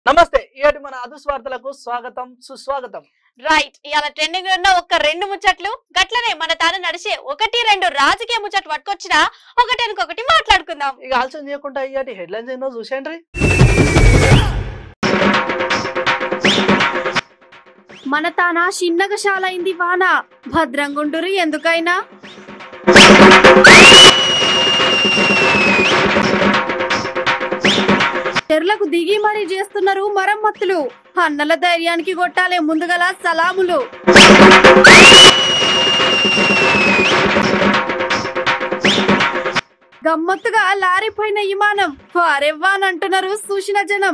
నమస్తే ఇయాటి మన అదుస్వార్తలకు స్వాగతం సుస్వాగతం రైట్ ఇవాళ ట్రెండింగ్ ఉన్న ఒక రెండు ముచ్చట్లు గట్లనే మన తాను నడిచే ఒకటి రెండు రాజకీయ ముచ్చట్లు పట్టుకొచ్చినా ఒకటి ఇంకొకటి మాట్లాడుకుందాం ఇక ఆలోచన చేయకుండా ఇయాటి హెడ్లైన్స్ ఏందో చూసేయండి మన తాన చిన్నగశాలైంది వాన భద్రంగుండురు ఎందుకైనా చెర్లకు దిగి మరీ చేస్తున్నారు మరమ్మతులు అన్నల ధైర్యానికి కొట్టాలే ముందుగల సలాములు గమ్మత్తుగా లారీ పైన విమానం వారెవ్వానంటున్నారు చూసిన జనం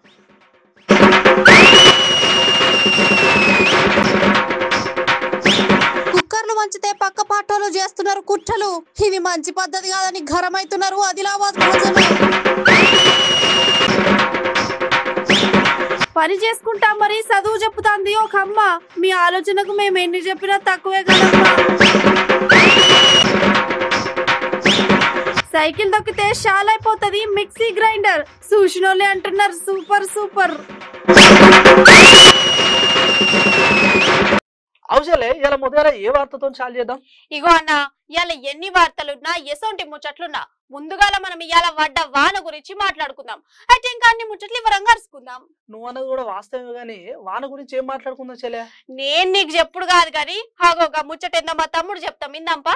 కుక్కర్లు వంచితే పక్క పాటోలు చేస్తున్నారు కుట్రలు ఇవి మంచి పద్ధతి కాదని ఘరమైతున్నారు ఆదిలాబాద్ ప్రజలు పని చేసుకుంటా మరి చదువు చెప్పుతాంది ఒక అమ్మ మీ ఆలోచనకు మేము ఎన్ని చెప్పినా తక్కువే కదమ్మా సైకిల్ దొక్కితే షాల్ అయిపోతుంది మిక్సీ గ్రైండర్ చూసినోళ్ళే అంటున్నారు సూపర్ సూపర్ అవసరలే ఇలా మొదల ఏ వార్తతో చాలు చేద్దాం ఇగో అన్న ఇవాళ ఎన్ని వార్తలున్నా ఎసొంటి ముచ్చట్లున్నా ముందుగాల మనం ఇవాళ పడ్డ వాన గురించి మాట్లాడుకుందాం అయితే ఇంకా అన్ని ముచ్చట్లు వివరంగా అరుచుకుందాం నువ్వు అన్నది కూడా వాస్తవమే కానీ వాన గురించి ఏం మాట్లాడుకుందాం చెల్లె నేను నీకు చెప్పుడు కాదు కానీ హాగో ఒక ముచ్చట ఏందో మా తమ్ముడు చెప్తాం ఇందాంపా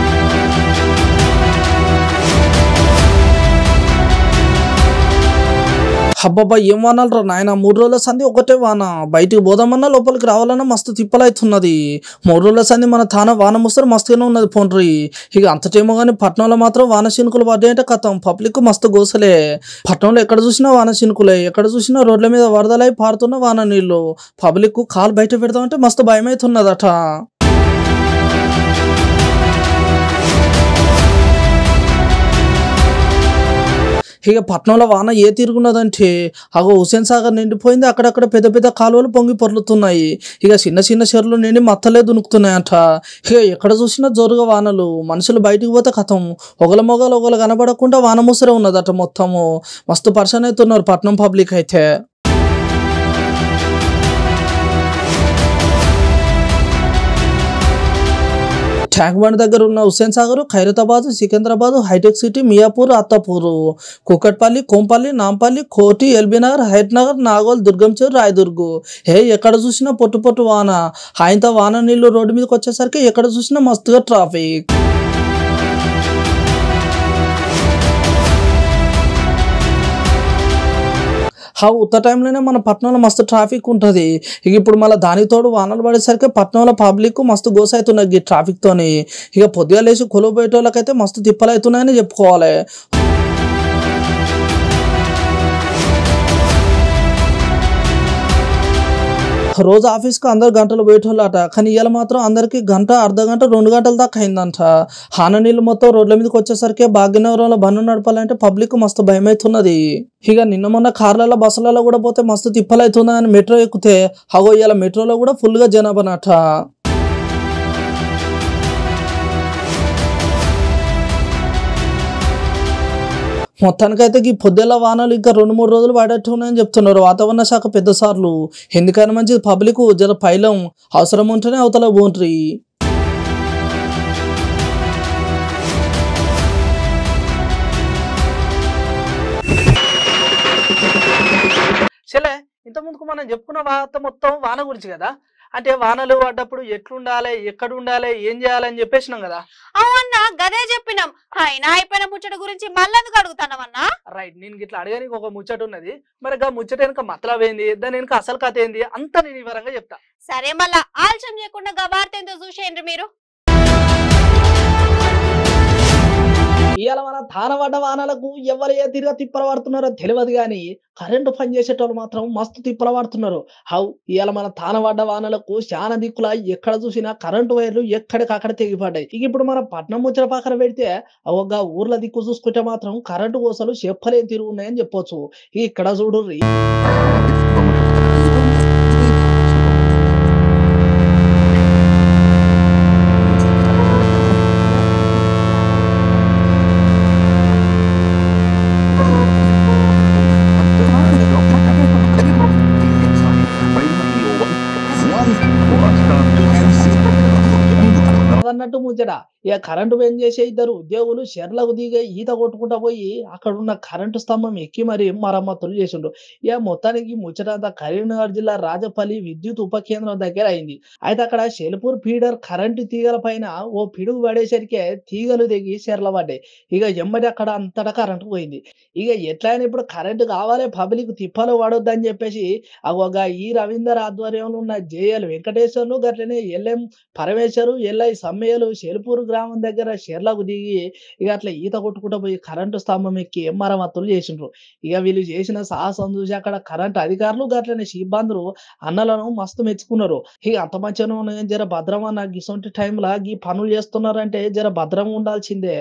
అబ్బబ్బా ఏం వానాలు రా నాయన మూడు రోజుల సంది ఒకటే వాన బయటికి పోదామన్నా లోపలికి రావాలన్నా మస్తు తిప్పలవుతున్నది మూడు రోజుల సంది మన తాన వాన ముస్తారు మస్తుగానే ఉన్నది పోండ్రి ఇక అంతటేమో కానీ పట్టణంలో మాత్రం వాన చినుకులు పడ్డాయంటే కథం పబ్లిక్ మస్తు గోసలే పట్టణంలో ఎక్కడ చూసినా వాన చినుకులే ఎక్కడ చూసినా రోడ్ల మీద వరదలై పారుతున్న వాన నీళ్లు పబ్లిక్ కాలు బయట పెడదామంటే మస్తు భయం అవుతున్నదట ఇక పట్నంలో వాన ఏ తిరుగున్నదంటే అగో హుసేన్ సాగర్ నిండిపోయింది అక్కడక్కడ పెద్ద పెద్ద కాలువలు పొంగి పొర్లుతున్నాయి ఇక చిన్న చిన్న చెరువులు నిండి మత్తలే దునుకుతున్నాయంట ఇక ఎక్కడ చూసినా జోరుగా వానలు మనుషులు బయటికి పోతే కథం ఒకల మొగలు ఒకలు కనబడకుండా వాన ముసరే ఉన్నదట మొత్తము మస్తు పర్సన్ అవుతున్నారు పట్నం పబ్లిక్ అయితే ట్యాంక్ బండ్ దగ్గర ఉన్న Hussain Sagar Khairatabad Secunderabad hitech city Miyapur Attapur Kukatpally Kompally Nampally Koti LB Nagar హైట్ నగర్ నాగోల్ దుర్గంచేరు రాయదుర్గు హే ఎక్కడ చూసినా పొట్టు పొట్టు వాన ఆయనతో వాన నీళ్లు రోడ్డు మీదకి వచ్చేసరికి ఎక్కడ చూసినా మస్తుగా ట్రాఫిక్ హా ఉత్త టైంలోనే మన పట్టణంలో మస్తు ట్రాఫిక్ ఉంటుంది ఇక ఇప్పుడు మళ్ళీ దానితోడు వానలు పడేసరికి పట్టణంలో పబ్లిక్ మస్తు గోస అవుతున్నది ఈ ట్రాఫిక్ తోని ఇక పొద్దుగా లేచి కొలువు పోయేటోళ్ళకైతే మస్తు తిప్పలు అవుతున్నాయని చెప్పుకోవాలి రోజు ఆఫీస్కి అందరు గంటలు పోయేటోళ్ళట కానీ ఇవాళ మాత్రం అందరికి గంట అర్ధ గంట రెండు గంటల దాకా అయిందంట హాన నీళ్ళు మొత్తం రోడ్ల మీదకి వచ్చేసరికి భాగ్యనగరంలో బండ్లు నడపాలంటే పబ్లిక్ మస్తు భయం అవుతున్నది ఇక నిన్న మొన్న కార్లలో బస్సులలో కూడా పోతే మస్తు తిప్పలు అవుతుందని మెట్రో ఎక్కితే అగో ఇవాళ మెట్రోలో కూడా ఫుల్గా జనాభానట మొత్తానికైతే ఈ పొద్దుల వానలు ఇంకా రెండు మూడు రోజులు పడేట్టు ఉన్నాయని చెప్తున్నారు వాతావరణ శాఖ పెద్ద సార్లు ఎందుకని మంచిది పబ్లిక్ జర పైలం అవసరం ఉంటేనే అవతల పోంట్రి చెల్లె ఇంత ముందుకు మనం చెప్పుకున్న వార్త మొత్తం వాన గురించి కదా అంటే వానలు పడ్డప్పుడు ఎట్లుండాలి ఎక్కడ ఉండాలి ఏం చేయాలని చెప్పేసినాం కదా అవునన్నా గదే చెప్పినాం అయినా అయిపోయిన ముచ్చట గురించి మళ్ళెందుకు అడుగుతానమన్నా రైట్ నేను ఇట్లా అడగడానికి ఒక ముచ్చట ఉన్నది మరి గా ముచ్చట వెనుక మతలబ్ ఏంది దాని వెనుక అసలు కథ ఏంది అంతా నేను వివరంగా చెప్తా సరే మళ్ళా ఆలస్యం చేయకుండా గా వార్త ఏందో చూసేయండి మీరు ఇవాళ మన తానబడ్డ వానలకు ఎవరు ఏ తిరిగా తిప్పల పడుతున్నారో తెలియదు కానీ కరెంటు పని చేసేటోళ్ళు మాత్రం మస్తు తిప్పల పడుతున్నారు హౌ ఇవాళ మన తానబడ్డ వానలకు చాలా దిక్కుల ఎక్కడ చూసినా కరెంటు వైర్లు ఎక్కడికక్కడ తెగిపడ్డాయి ఇక ఇప్పుడు మన పట్నం ముచ్చట పక్కన పెడితే ఒక ఊర్ల దిక్కు చూసుకుంటే మాత్రం కరెంటు కోసలు చెప్పలేం తిరుగున్నాయని చెప్పొచ్చు ఇక ఇక్కడ చూడు ముచ్చట ఇక కరెంటు బంద్ చేసే ఇద్దరు ఉద్యోగులు చెర్లకు దిగే ఈత కొట్టుకుంటా పోయి అక్కడ ఉన్న కరెంటు స్తంభం ఎక్కి మరి మరమ్మతులు చేసిండ్రు ఇక మొత్తానికి ముచ్చటంతా కరీంనగర్ జిల్లా రాజపల్లి విద్యుత్ ఉప కేంద్రం దగ్గర అయింది అయితే అక్కడ షెల్పూర్ ఫీడర్ కరెంటు తీగల పైన ఓ పిడుగు పడేసరికి తీగలు దిగి చెర్ల పడ్డాయి ఇక ఎమ్మటి అక్కడ అంతటా కరెంటు పోయింది ఇక ఎట్లయినా ఇప్పుడు కరెంటు కావాలి పబ్లిక్ తిప్పలు పడొద్దని చెప్పేసి అగోగా ఈ రవీందర్ ఆధ్వర్యంలో ఉన్న జేఎల్ వెంకటేశ్వర్లు గట్లనే ఎల్ఎం పరమేశ్వరు ఎల్ఐ సమ్మయ్యలు షెల్పూర్ గ్రామం దగ్గర షెర్లకు దిగి ఇక అట్లా ఈత కొట్టుకుంటూ పోయి కరెంటు స్తంభం ఎక్కి మరమ్మతులు చేసిండ్రు ఇక వీళ్ళు చేసిన సాహసం చూసి అక్కడ కరెంటు అధికారులు గట్లనే సిబ్బందులు అన్నలను మస్తు మెచ్చుకున్నారు ఇక అంత మంచిగా ఉన్నాయి జర భద్రమన్న గిసొంటి టైంలో ఈ పనులు చేస్తున్నారంటే జర భద్రంగా ఉండాల్సిందే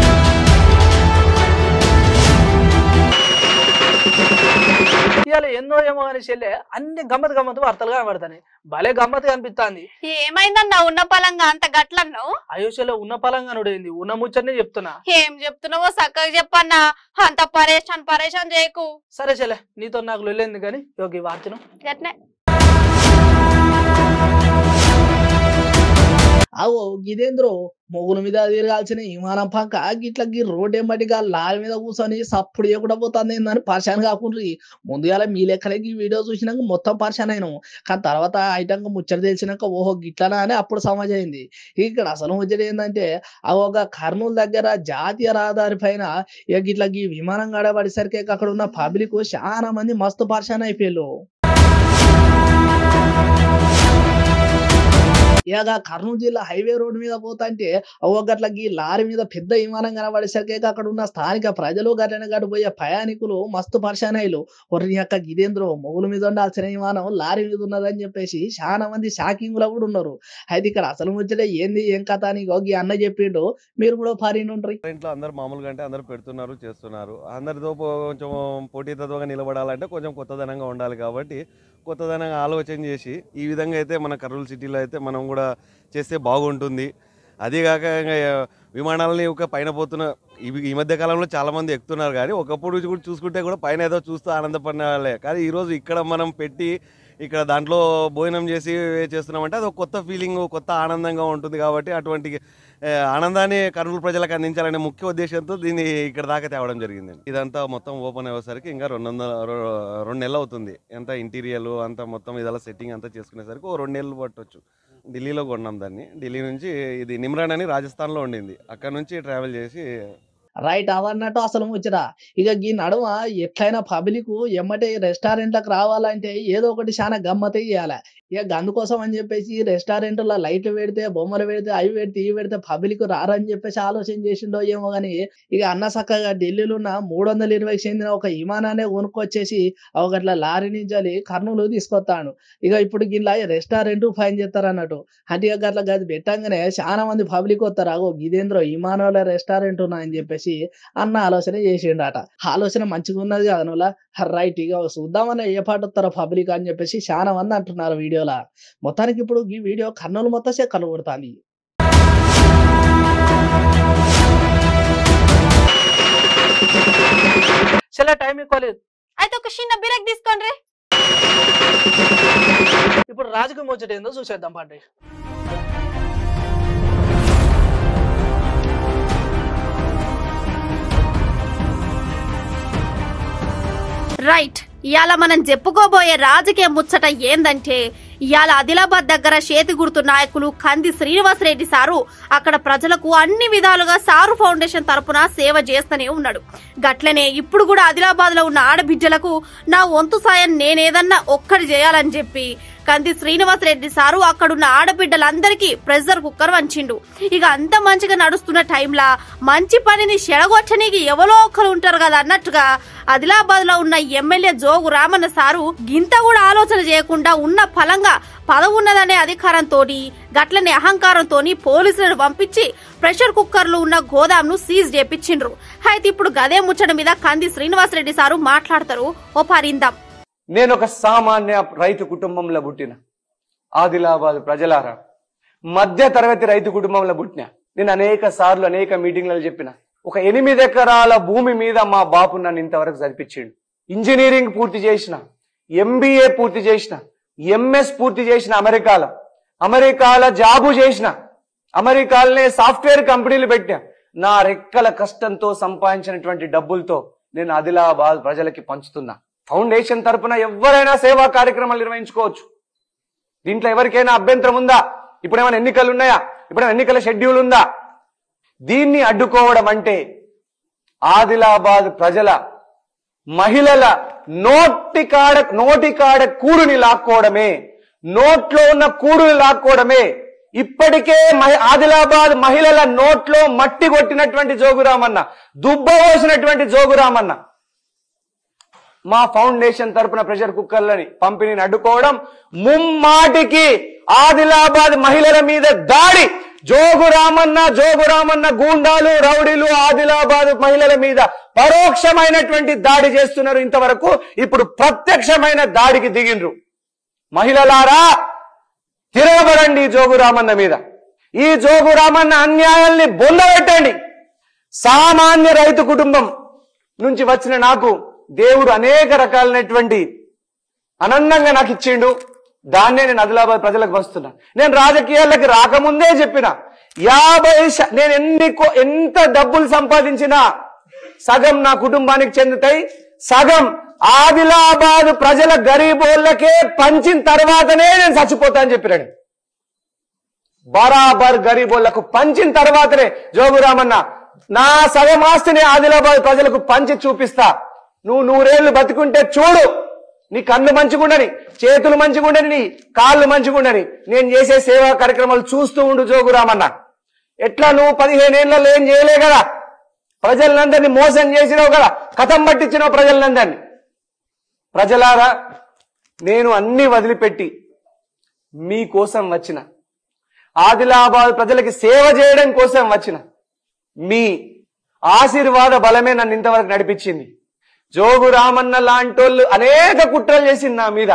ఇవాళ ఎన్నో ఏమో అని చెల్లె అన్ని గమ్మత్ గమ్మత్ వార్తలు కనబడతాయి భలే గమ్మత్ కనిపిస్తాంది ఏమైందన్నా ఉన్న పలంగా అంత గట్లన్నావు అయోధ్యలో ఉన్న పలంగానుడు ఏంది ఉన్న ముచ్చటనే చెప్తున్నా ఏం చెప్తున్నావో చక్కగా చెప్పన్నా అంత పరేషాన్ పరేషాన్ చేయకు సరే చెల్లె నీతో నాకు లొల్లేంది కానీ యోగి వార్తను గట్నే అవు గిదేంద్రో మొగుల మీద తిరగాల్సిన విమానం పక్క గిట్ల గీ రోడ్ ఎంబటిగా లారీ మీద కూర్చొని సప్పుడు చేయకుండా పోతుంది ఏందని పరిశాన్ కాకుండ్రి ముందుగాల మీ లెక్కలే ఈ వీడియో చూసినాక మొత్తం పరిశాన్ అయినాం కానీ తర్వాత ఐటంగా ముచ్చట తెలిసినాక ఓహో గిట్లనా అని అప్పుడు సమాజ్ అయింది ఇక్కడ అసలు ముచ్చట ఏంటంటే ఆ ఒక కర్నూలు దగ్గర జాతీయ రహదారి పైన ఇక గిట్ల ఈ విమానం గడబడేసరికి అక్కడ ఉన్న పబ్లిక్ చాలా మంది మస్తు పరిశాన్ అయిపోయారు ఇక కర్నూలు జిల్లా హైవే రోడ్ మీద పోతాంటే గట్లకి లారీ మీద పెద్ద విమానం కనబడేసరికి అక్కడ ఉన్న స్థానిక ప్రజలు గట్లన గట్టు పోయే ప్రయాణికులు మస్తు పరిశానాయిలు ఒర్రి యొక్క గిదేంద్రో మొగుల మీద ఉండాల్సిన విమానం లారీ మీద ఉన్నదని చెప్పేసి చాలా మంది షాకింగ్ లో కూడా ఉన్నారు అయితే ఇక్కడ అసలు ముచ్చట ఏంది ఏం కథ అని ఇగో ఈ అన్న చెప్పిండు మీరు కూడా ఫారిన్ ఉంటారు ఇంట్లో అందరు మామూలుగా అంటే అందరు పెడుతున్నారు చేస్తున్నారు అందరితో పో- కొంచెం పోటీతత్వంగా నిలబడాలంటే కొంచెం కొత్తదనంగా ఉండాలి కాబట్టి కొత్తదనంగా ఆలోచన చేసి ఈ విధంగా అయితే మన కర్నూలు సిటీలో అయితే మనం కూడా చేస్తే బాగుంటుంది అదేగాక ఇంకా విమానాలని ఒక పైన పోతున్న ఇవి ఈ మధ్య కాలంలో చాలా మంది ఎక్కుతున్నారు కానీ ఒకప్పుడు కూడా చూసుకుంటే కూడా పైన ఏదో చూస్తూ ఆనందపడిన వాళ్ళే కానీ ఈరోజు ఇక్కడ మనం పెట్టి ఇక్కడ దాంట్లో భోజనం చేసి చేస్తున్నామంటే అది ఒక కొత్త ఫీలింగ్ కొత్త ఆనందంగా ఉంటుంది కాబట్టి అటువంటి ఏ, ఆనందాన్ని కర్నూలు ప్రజలకు అందించాలనే ముఖ్య ఉద్దేశంతో దీన్ని ఇక్కడ దాకా తేవడం జరిగింది ఇదంతా మొత్తం ఓపెన్ అయ్యేసరికి ఇంకా రెండు వందల రొ- రెండు నెలలు అవుతుంది ఎంత ఇంటీరియల్ అంతా మొత్తం ఇదలా సెట్టింగ్ అంతా చేసుకునేసరికి ఓ రెండు నెలలు పట్టొచ్చు ఢిల్లీలో కొన్నాం దాన్ని ఢిల్లీ నుంచి ఇది నిమ్రాన్ అని రాజస్థాన్లో ఉండింది అక్కడ నుంచి ట్రావెల్ చేసి రైట్ అవన్నట్టు అసలు ముచ్చట ఇక ఈ నడుమ ఎట్లయినా పబ్లిక్ ఎమ్మటే రెస్టారెంట్లకు రావాలంటే ఏదో ఒకటి చాలా గమ్మతే చేయాలి ఇక అందుకోసం అని చెప్పేసి రెస్టారెంట్లో లైట్లు పెడితే బొమ్మలు పెడితే అవి పెడితే ఇవి పెడితే పబ్లిక్ రారని చెప్పేసి ఆలోచన చేసిండో ఏమో కానీ ఇక అన్న చక్కగా ఢిల్లీలో ఉన్న మూడు వందల ఇరవైకి చెందిన ఒక విమానాన్ని కొనుక్కొచ్చేసి ఒక లారీ నుంచి కర్నూలు తీసుకొస్తాను ఇక ఇప్పుడు గిట్లా రెస్టారెంట్ ఫైన్ చేస్తారు అన్నట్టు అంటే ఇక అట్లా గది పెట్టంగానే చాలా మంది పబ్లిక్ వస్తారు అగో గిదేంద్రో విమానంలో రెస్టారెంట్ ఉన్నా అని చెప్పేసి అన్న ఆలోచన చేసిండట ఆలోచన మంచిగా ఉన్నది కదా నువ్వులా రైట్ ఇక చూద్దామని ఏ పాట వస్తారో పబ్లిక్ అని చెప్పేసి చాలా మంది అంటున్నారు వీడియోలా మొత్తానికి ఇప్పుడు ఈ వీడియో కర్నూలు మొత్తం చెక్కలు కొడుతుంది చెల్లె టైం ఎక్కువ లేదు అయితే ఒక చిన్న బిరక్ తీసుకోండి ఇప్పుడు రాజకీయ ముచ్చట ఏందో చూసేద్దాం పండి రైట్ ఇవాళ మనం చెప్పుకోబోయే రాజకీయ ముచ్చట ఏందంటే ఇవాళ ఆదిలాబాద్ దగ్గర చేతి గుర్తు నాయకులు కంది శ్రీనివాస్ రెడ్డి సారు అక్కడ ప్రజలకు అన్ని విధాలుగా సారు ఫౌండేషన్ తరపున సేవ చేస్తూనే ఉన్నాడు గట్లనే ఇప్పుడు కూడా ఆదిలాబాద్ లో ఉన్న ఆడబిడ్డలకు నా వంతు సాయం నేనేదన్నా ఒక్కటి చేయాలని చెప్పి కంది శ్రీనివాస్ రెడ్డి సారు అక్కడున్న ఆడబిడ్డలందరికీ ప్రెషర్ కుక్కర్ వంచిండు ఇక అంత మంచిగా నడుస్తున్న టైంలా మంచి పనిని చెడగొట్టనీకి ఎవరో ఒకరు ఉంటారు కదా అన్నట్టుగా ఆదిలాబాద్ లో ఉన్న ఎమ్మెల్యే జోగు రామన్న సారు గింత కూడా ఆలోచన చేయకుండా ఉన్న ఫలంగా పదవున్నదనే అధికారంతో గట్లనే అహంకారంతో పోలీసులను పంపించి ప్రెషర్ కుక్కర్లు ఉన్న గోదాంను సీజ్ చేపించిండ్రు అయితే ఇప్పుడు గదే ముచ్చట మీద కంది శ్రీనివాసరెడ్డి సారు మాట్లాడతారు ఓ పరిందాం నేను ఒక సామాన్య రైతు కుటుంబంలో పుట్టిన ఆదిలాబాద్ ప్రజలారా మధ్య తరగతి రైతు కుటుంబంలో పుట్టిన నేను అనేక సార్లు అనేక మీటింగ్లలో చెప్పిన ఒక ఎనిమిది ఎకరాల భూమి మీద మా బాపు నన్ను ఇంతవరకు చదివించిండు ఇంజనీరింగ్ పూర్తి చేసిన ఎంబీఏ పూర్తి చేసిన ఎంఎస్ పూర్తి చేసిన అమెరికాలో అమెరికాలో జాబు చేసిన అమెరికాలోనే సాఫ్ట్వేర్ కంపెనీలు పెట్టా నా రెక్కల కష్టంతో సంపాదించినటువంటి డబ్బులతో నేను ఆదిలాబాద్ ప్రజలకి పంచుతున్నా ఫౌండేషన్ తరపున ఎవరైనా సేవా కార్యక్రమాలు నిర్వహించుకోవచ్చు దీంట్లో ఎవరికైనా అభ్యంతరం ఉందా ఇప్పుడు ఏమైనా ఎన్నికలు ఉన్నాయా ఇప్పుడు ఎన్నికల షెడ్యూల్ ఉందా దీన్ని అడ్డుకోవడం అంటే ఆదిలాబాద్ ప్రజల మహిళల నోటి కాడ నోటి కాడ కూడుని లాక్కోవడమే నోట్లో ఉన్న కూడుని లాక్కోవడమే ఇప్పటికే మహి- ఆదిలాబాద్ మహిళల నోట్లో మట్టి కొట్టినటువంటి జోగురామన్న దుబ్బపోసినటువంటి జోగురామన్న మా ఫౌండేషన్ తరపున ప్రెషర్ కుక్కర్లని పంపిణీని అడ్డుకోవడం ముమ్మాటికి ఆదిలాబాద్ మహిళల మీద దాడి జోగు రామన్న జోగు రామన్న గూండాలు రౌడీలు ఆదిలాబాద్ మహిళల మీద పరోక్షమైనటువంటి దాడి చేస్తున్నారు ఇంతవరకు ఇప్పుడు ప్రత్యక్షమైన దాడికి దిగిండ్రు మహిళలారా తిరగబడండి ఈ జోగు రామన్న మీద ఈ జోగు రామన్న అన్యాయాల్ని బొందబెట్టండి సామాన్య రైతు కుటుంబం నుంచి వచ్చిన నాకు దేవుడు అనేక రకాలైనటువంటి అనందంగా నాకు ఇచ్చిండు దాన్నే నేను ఆదిలాబాద్ ప్రజలకు వస్తున్నా నేను రాజకీయాలకు రాకముందే చెప్పిన యాభై శ- నేను ఎన్ని కో- ఎంత డబ్బులు సంపాదించినా సగం నా కుటుంబానికి చెందుతాయి సగం ఆదిలాబాద్ ప్రజల గరీబోళ్ళకే పంచిన తర్వాతనే నేను చచ్చిపోతా అని చెప్పినాడు బరాబర్ గరీబోళ్లకు పంచిన తర్వాతనే జోగురామన్న నా సగం ఆస్తిని ఆదిలాబాద్ ప్రజలకు పంచి చూపిస్తా నువ్వు నూరేళ్లు బతుకుంటే చూడు నీ కన్ను మంచిగుండని చేతులు మంచిగుండని నీ కాళ్ళు మంచిగుండని నేను చేసే సేవా కార్యక్రమాలు చూస్తూ ఉండు జోగురామన్న ఎట్లా నువ్వు పదిహేనేళ్లలో ఏం చేయలే కదా ప్రజలందరినీ మోసం చేసినావు కదా కథం పట్టించినావు ప్రజలందరినీ ప్రజలారా నేను అన్ని వదిలిపెట్టి మీకోసం వచ్చిన ఆదిలాబాద్ ప్రజలకి సేవ చేయడం కోసం వచ్చిన మీ ఆశీర్వాద బలమే నన్ను ఇంతవరకు నడిపించింది జోగు రామన్న లాంటోళ్ళు అనేక కుట్రలు చేసింది నా మీద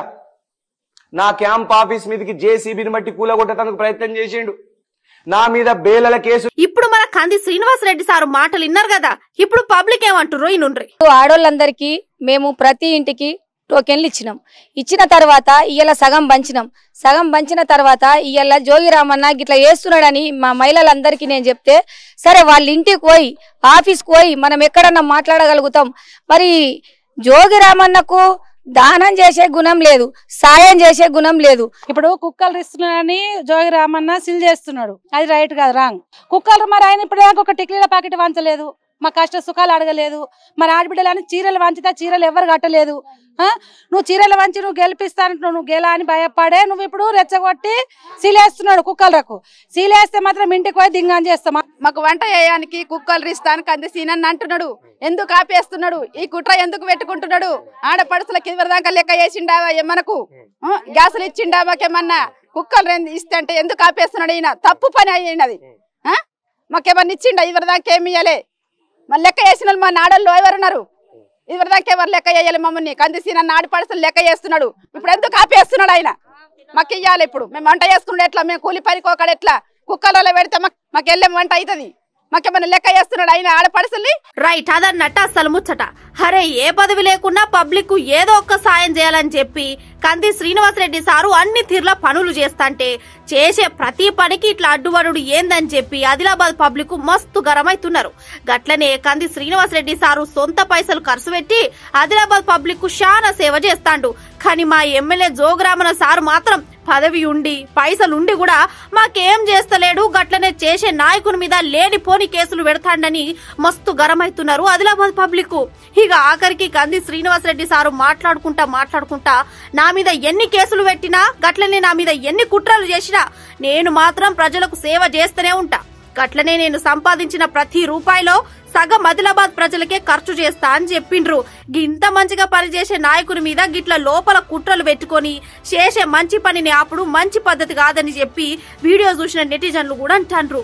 నా క్యాంప్ ఆఫీస్ మీదకి జేసీబీని బట్టి కూలగొట్టడానికి ప్రయత్నం చేసిండు నా మీద బేలల కేసు ఇప్పుడు మన కంది శ్రీనివాస్ రెడ్డి సారు మాటలు విన్నారు కదా ఇప్పుడు పబ్లిక్ ఏమంటారు ఇనుండ్రి ఆడోళ్ళందరికీ మేము ప్రతి ఇంటికి టోకెన్లు ఇచ్చినాం ఇచ్చిన తర్వాత ఇయ్యాల సగం పంచినాం సగం పంచిన తర్వాత ఇయ్యాల జోగి రామన్న గిట్లా వేస్తున్నాడని మా మహిళలందరికీ నేను చెప్తే సరే వాళ్ళ ఇంటికి పోయి ఆఫీస్కి పోయి మనం ఎక్కడన్నా మాట్లాడగలుగుతాం మరి జోగి రామన్నకు దానం చేసే గుణం లేదు సాయం చేసే గుణం లేదు ఇప్పుడు కుక్కలు ఇస్తున్నాడని జోగి రామన్న సిల్ చేస్తున్నాడు అది రైట్ కాదు రాంగ్ కుక్కలు మరి ఆయన ఇప్పుడు దాకా ఒక టిక్లీల ప్యాకెట్ వంచలేదు మా కష్ట సుఖాలు అడగలేదు మరి ఆడబిడ్డలని చీరలు వంచితే చీరలు ఎవరు కట్టలేదు ఆ? నువ్వు చీరలు వంచి నువ్వు గెలిపిస్తానంటున్నావు నువ్వు గెలా అని భయపడే నువ్వు ఇప్పుడు రెచ్చగొట్టి సీలేస్తున్నాడు కుక్కలకు సీలేస్తే మాత్రం ఇంటికి పోయి దింగాన్ చేస్తాం మాకు వంట చేయడానికి కుక్కలు రిస్తానికి అంది సీనని అంటున్నాడు ఎందుకు ఆపేస్తున్నాడు ఈ కుట్ర ఎందుకు పెట్టుకుంటున్నాడు ఆడపడుసులకి ఇదివర దాకా లెక్క చేసిండావా మనకు ఆ, గ్యాసులు ఇచ్చిండా మాకేమన్నా కుక్కలు రెండు ఇస్తే అంటే ఎందుకు ఆపేస్తున్నాడు ఈయన తప్పు పని అయినది ఆ? మాకేమన్నా ఇచ్చిండా ఇదివర దాకా ఏమి ఇయ్యలే మరి లెక్క చేసిన వాళ్ళు మా నాడల్లో ఎవరున్నారు ఇదివర దాకా ఎవరు లెక్క చేయాలి మమ్మల్ని కంది సీనన్న ఆడపడుసులు లెక్క చేస్తున్నాడు ఇప్పుడు ఎందుకు ఆపేస్తున్నాడు ఆయన మాకు ఇయ్యాలి ఇప్పుడు మేము వంట చేసుకుంటే ఎట్లా మేము కూలి పనికోకడ ఎట్లా కుక్కలలో పెడితే మాకు మాకు వెళ్ళే వంట అవుతుంది మాకేమన్నా లెక్క చేస్తున్నాడు ఆయన ఆడపడుసుల్ని రైట్ అదన్నట్ట అసలు ముచ్చట అరే ఏ పదవి లేకున్నా పబ్లిక్ కు ఏదో ఒక్క సాయం చేయాలని చెప్పి కంది శ్రీనివాసరెడ్డి సారు అన్ని తీర్ల పనులు చేస్తాంటే చేసే ప్రతి పనికి ఇట్లా అడ్డువరుడు ఏందని చెప్పి ఆదిలాబాద్ పబ్లిక్ కు మస్తు గరమైతున్నారు గట్లనే కంది శ్రీనివాసరెడ్డి సారు సొంత పైసలు ఖర్చు పెట్టి ఆదిలాబాద్ పబ్లిక్ కు చాలా సేవ చేస్తాండు కానీ మా ఎమ్మెల్యే జోగురామన సారు మాత్రం పదవి ఉండి పైసలు ఉండి కూడా మాకేం చేస్తలేడు గట్లనే చేసే నాయకుని మీద లేనిపోని కేసులు పెడతాండని మస్తు గరమైతున్నారు ఆదిలాబాద్ పబ్లిక్ ఇక ఆఖరికి కంది శ్రీనివాసరెడ్డి సారు మాట్లాడుకుంటా మాట్లాడుకుంటా నా మీద ఎన్ని కేసులు పెట్టినా గట్లనే నా మీద ఎన్ని కుట్రలు చేసినా నేను మాత్రం ప్రజలకు సేవ చేస్తూనే ఉంటా గట్లనే నేను సంపాదించిన ప్రతి రూపాయిలో సగం ఆదిలాబాద్ ప్రజలకే ఖర్చు చేస్తా అని చెప్పిండ్రు గింత మంచిగా పనిచేసే నాయకుని మీద గిట్ల లోపల కుట్రలు పెట్టుకొని చేసే మంచి పనిని ఆపుడు మంచి పద్ధతి కాదని చెప్పి వీడియో చూసిన నెటిజన్లు కూడా అంటాండ్రు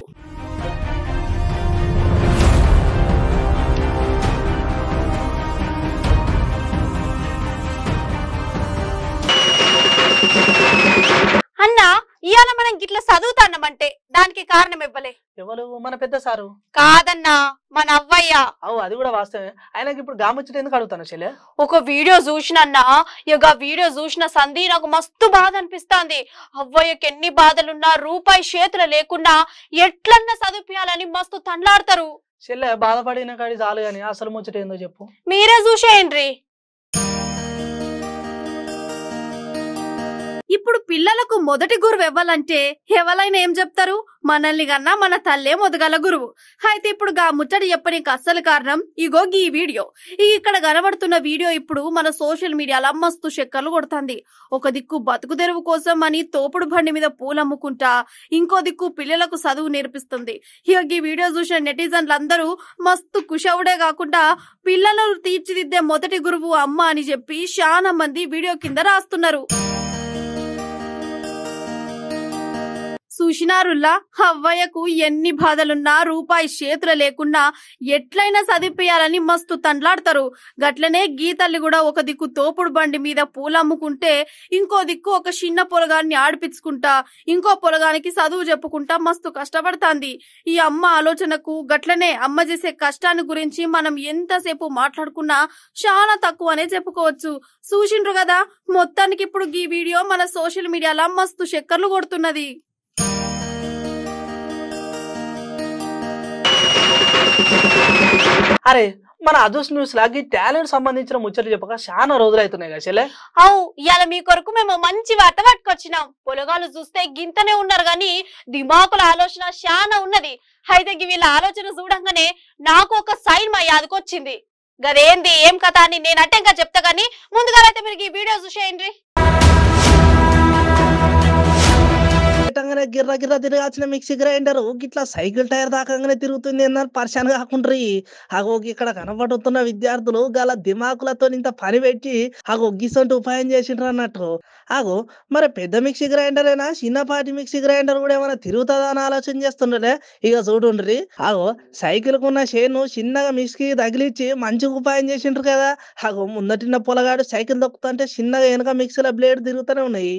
అన్న ఇవాళ మనం గిట్ల చదువుతాన్నామంటే దానికి కారణం ఇవ్వలే ఎవరు మన పెద్ద సారు కాదన్నా మన అవ్వయ్య అవు అది కూడా వాస్తవమే ఆయనకి ఇప్పుడు గాముచ్చట ఎందుకు అడుగుతాను చెల్లె ఒక వీడియో చూసినన్నా ఇక వీడియో చూసిన సంధి నాకు మస్తు బాధ అనిపిస్తాంది అవ్వయ్యకి ఎన్ని బాధలున్నా రూపాయి చేతులు లేకుండా ఎట్లన్నా చదివిపియాలని మస్తు తండ్లాడతారు చెల్లె బాధపడిన కాడి చాలు కానీ అసలు ముచ్చట ఏందో చెప్పు మీరే చూసేయండి ఇప్పుడు పిల్లలకు మొదటి గురువు ఎవ్వాలంటే ఎవరైనా ఏం చెప్తారు మనల్ని కన్నా మన తల్లే మొదగల గురువు అయితే ఇప్పుడు గా ముచ్చట చెప్పనీకి అస్సలు కారణం ఇగో ఈ వీడియో ఈ ఇక్కడ కనబడుతున్న వీడియో ఇప్పుడు మన సోషల్ మీడియాలో మస్తు చెక్కలు కొడుతుంది ఒక దిక్కు బతుకు తెరువు కోసం అని తోపుడు బండి మీద పూలు అమ్ముకుంటా ఇంకో దిక్కు పిల్లలకు చదువు నేర్పిస్తుంది ఇక ఈ వీడియో చూసిన నెటిజన్లు అందరూ మస్తు కుషవుడే కాకుండా పిల్లలను తీర్చిదిద్దే మొదటి గురువు అమ్మ అని చెప్పి చాలా మంది వీడియో కింద రాస్తున్నారు సుషినారుల్లా హవ్వయ్యకు ఎన్ని బాధలున్నా రూపాయి చేతులు లేకున్నా ఎట్లయినా చదివిపోయాలని మస్తు తండ్లాడతారు గట్లనే గీతల్లి కూడా ఒక దిక్కు తోపుడు బండి మీద పూలమ్ముకుంటే ఇంకో దిక్కు ఒక చిన్న పొలగాన్ని ఆడిపించుకుంటా ఇంకో పొలగానికి చదువు చెప్పుకుంటా మస్తు కష్టపడుతాంది ఈ అమ్మ ఆలోచనకు గట్లనే అమ్మ చేసే కష్టాన్ని గురించి మనం ఎంతసేపు మాట్లాడుకున్నా చాలా తక్కువనే చెప్పుకోవచ్చు చూసిండ్రు కదా మొత్తానికి ఇప్పుడు ఈ వీడియో మన సోషల్ మీడియాలో మస్తు చక్కర్లు కొడుతున్నది అరే మన అదృష్ట న్యూస్ లాగి టాలెంట్ సంబంధించిన ముచ్చట్లు చెప్పక చాలా రోజులు అవుతున్నాయి కదా చెల్లె అవు ఇవాళ మీ కొరకు మేము మంచి వార్త పట్టుకొచ్చినాం పొలగాలు చూస్తే గింతనే ఉన్నారు గాని దిమాకుల ఆలోచన చాలా ఉన్నది అయితే గి వీళ్ళ ఆలోచన చూడంగానే నాకు ఒక సైన్ మా యాదకొచ్చింది గదేంది ఏం కథ అని నేను అట్టంగా చెప్తా గానీ ముందుగా అయితే మీరు ఈ వీడియో చూసేయండి పెట్టంగానే గిర్ర గిర్ర తిరగాల్సిన మిక్సీ గ్రైండర్ గిట్లా సైకిల్ టైర్ దాకాగానే తిరుగుతుంది అన్నారు పరిశాన్ కాకుండ్రి అగో ఇక్కడ కనబడుతున్న విద్యార్థులు గల దిమాకులతో ఇంత పని పెట్టి అగో గిసంటి ఉపాయం చేసిండ్రు అన్నట్టు అగో మరి పెద్ద మిక్సీ గ్రైండర్ అయినా చిన్నపాటి మిక్సీ గ్రైండర్ కూడా ఏమైనా తిరుగుతుందా అని ఆలోచన చేస్తుండ్రే ఇక చూడుండ్రి అగో సైకిల్ కున్న షేను చిన్నగా మిక్సీ తగిలిచ్చి మంచిగా ఉపాయం చేసిండ్రు కదా అగో ముందటిన్న పొలగాడు సైకిల్ దొక్కుతుంటే చిన్నగా వెనక మిక్సీలో బ్లేడ్ తిరుగుతూనే ఉన్నాయి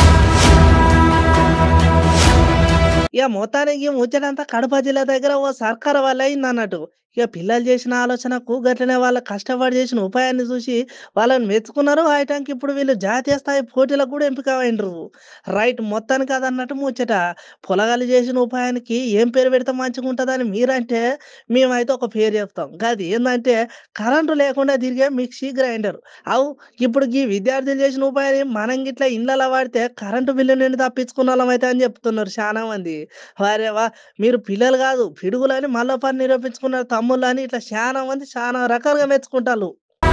ఇక మొత్తానికి ముచ్చటంతా కడప జిల్లా దగ్గర ఓ సర్కార్ వల్ల అయింది అన్నట్టు ఇక పిల్లలు చేసిన ఆలోచనకు గట్లనే వాళ్ళ కష్టపడి చేసిన ఉపాయాన్ని చూసి వాళ్ళని మెచ్చుకున్నారు ఆయటానికి ఇప్పుడు వీళ్ళు జాతీయ స్థాయి పోటీలకు కూడా ఎంపిక అయినరు రైట్ మొత్తానికి అదన్నట్టు ముచ్చట పొలగాలు చేసిన ఉపాయానికి ఏం పేరు పెడితే మంచిగా ఉంటుందని మీరంటే మేమైతే ఒక పేరు చెప్తాం అది ఏంటంటే కరెంటు లేకుండా తిరిగే మిక్సీ గ్రైండర్ అవు ఇప్పుడు ఈ విద్యార్థులు చేసిన ఉపాయాన్ని మనం గిట్లా ఇళ్ళలో వాడితే కరెంటు బిల్లు నుండి తప్పించుకున్న వాళ్ళం అయితే అని చెప్తున్నారు చాలా మంది వారే వా మీరు పిల్లలు కాదు పిడుగులని మళ్ళా పని నిరూపించుకున్నారు తమ్ముళ్ళు అని ఇట్లా చాలా మంది చాలా రకాలుగా మెచ్చుకుంటారు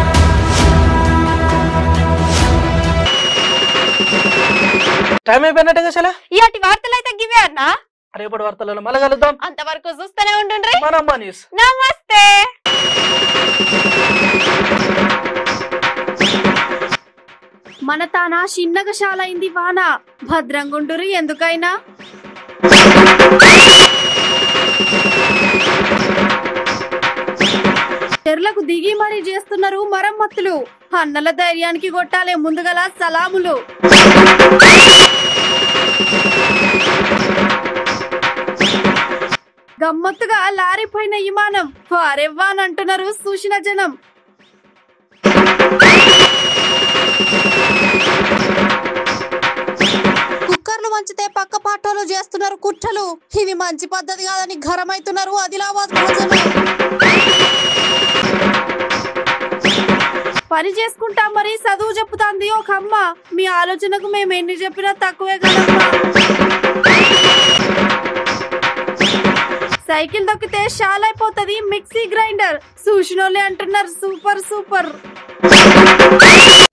టైం అయిపోయినట్టుగా చెల్లె ఇలాంటి వార్తలు అయితే గివే అన్నా రేపటి వార్తలలో మళ్ళీ కలుద్దాం అంతవరకు చూస్తూనే ఉంటుండ్రి మన అమ్మ న్యూస్ నమస్తే మన తాన చిన్నగా శాలైంది వాన భద్రంగుండురు ఎందుకైనా చెర్లకు దిగి మరీ చేస్తున్నారు మరమ్మతులు అన్నల ధైర్యానికి కొట్టాలే ముందుగల సలాములు గమ్మత్తుగా లారీ పైన విమానం వారెవ్వా అని అంటున్నారు చూసిన జనం కుక్కర్లు వంచితే పక్క పాటోలు చేస్తున్నారు కుట్రలు ఇది మంచి పద్ధతి కాదని ఘరమైతున్నారు ఆదిలాబాద్ ప్రజలు పని చేసుకుంటా మరి చదువు చెప్పుతాంది ఒక అమ్మ మీ ఆలోచనకు మేము ఎన్ని చెప్పినా తక్కువే కదమ్మా సైకిల్ దొక్కితే షాల్ అయిపోతుంది మిక్సీ గ్రైండర్ చూసినోళ్ళే అంటున్నారు సూపర్ సూపర్